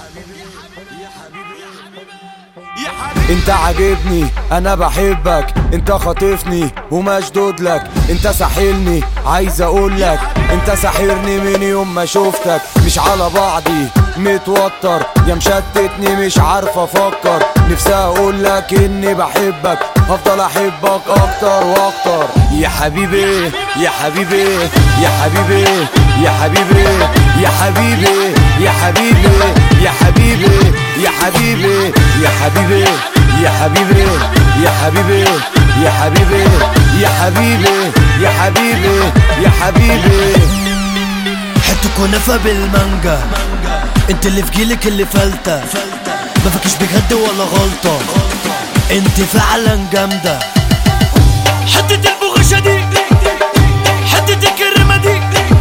انت عاجبني انا بحبك انت خاطفني ومشدود لك انت ساحلني عايز اقول لك انت ساحرني من يوم ما شفتك مش على بعضي متوتر يا مشتتني مش عارف افكر نفسي اقول لك اني بحبك هفضل احبك اكتر واكتر يا حبيبي يا حبيبي يا حبيبي يا حبيبي يا حبيبي يا حبيبي يا حبيبي يا حبيبي يا حبيبي يا حبيبي يا حبيبي يا حبيبي يا حبيبي يا حبيبي يا حبيبي حتة كنافة بالمانجا انت اللي في جيلك اللي فلتة ما فاكش بجد ولا غلطة انت فعلا جامدة حتة البغشة دي حتة الكرمة دي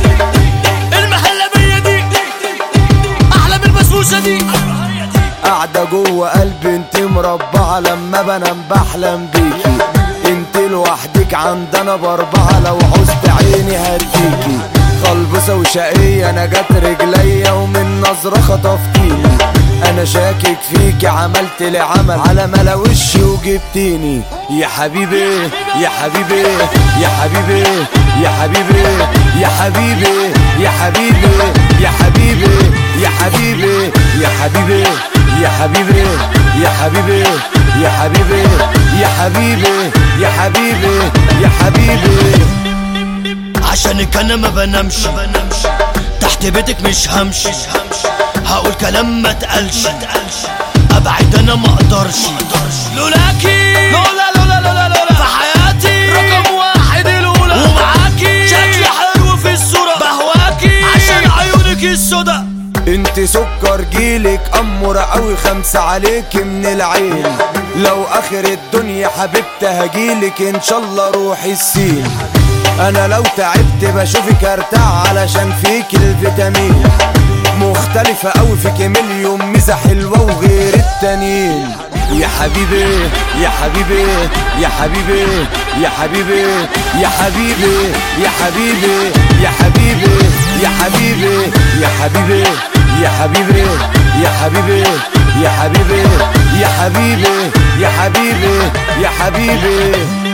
المهلبية دي احلى من البسبوسة دي قاعدة جوه قلبي انت مربعة لما بنام بحلم بيكي انت لوحدك عندنا باربعة لو عوزت عيني هديكي خلبصة وشقية انا جت رجليا ومن نظرة خطفتيني انا شاكك فيكي عملت لي عمل على ملا وشي وجبتيني يا حبيبي يا حبيبي يا حبيبي يا حبيبي يا حبيبي يا حبيبي يا حبيبي يا حبيبي يا حبيبي يا حبيبي يا حبيبي يا حبيبي يا حبيبي يا حبيبي يا حبيبي عشانك انا ما بنامش تحت بيتك مش همشي هقول كلام ما تقلش ابعد انا ما اقدرش لولاكي لولا لولا لولا لولا في حياتي رقم واحد الاولى ومعاكي شكلي حلو في الصورة بهواكي عشان عيونك السودا انت سكر جيلك امر قوي خمسة عليك من العين لو اخر الدنيا حبيبتي هجيلك ان شاء الله روحي السين انا لو تعبت بشوفك ارتاح علشان فيك الفيتامين مختلفة قوي فيك مليون ميزة حلوة وغير التانيين يا حبيبي يا حبيبي يا حبيبي يا حبيبي يا حبيبي يا حبيبي يا حبيبي يا حبيبي يا حبيبي يا حبيبي يا حبيبي يا حبيبي يا حبيبي يا حبيبي يا حبيبي